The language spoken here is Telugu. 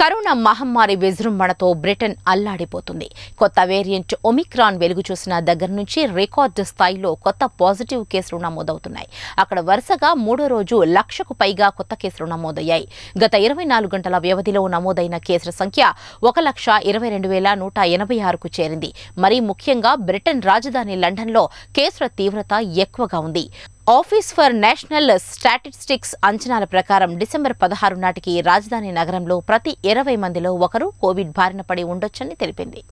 కరోనా మహమ్మారి విజృంభణతో బ్రిటన్ అల్లాడిపోతుంది కొత్త వేరియంట్ ఒమిక్రాన్ వెలుగు చూసిన దగ్గర నుంచి రికార్డు స్థాయిలో కొత్త పాజిటివ్ కేసులు నమోదవుతున్నాయి అక్కడ వరుసగా మూడో రోజు లక్షకు పైగా కొత్త కేసులు నమోదయ్యాయి గత ఇరవై నాలుగు గంటల వ్యవధిలో నమోదైన కేసుల సంఖ్య ఒక లక్ష ఇరవై రెండు వేల నూట ఎనభై ఆరుకు చేరింది మరీ ముఖ్యంగా బ్రిటన్ రాజధాని లండన్లో కేసుల తీవ్రత ఎక్కువగా ఉంది ఆఫీస్ ఫర్ నేషనల్ స్టాటిస్టిక్స్ అంచనాల ప్రకారం డిసెంబర్ పదహారు నాటికి రాజధాని నగరంలో ప్రతి ఇరవై మందిలో ఒకరు కోవిడ్ బారిన పడి ఉండొచ్చని తెలిపింది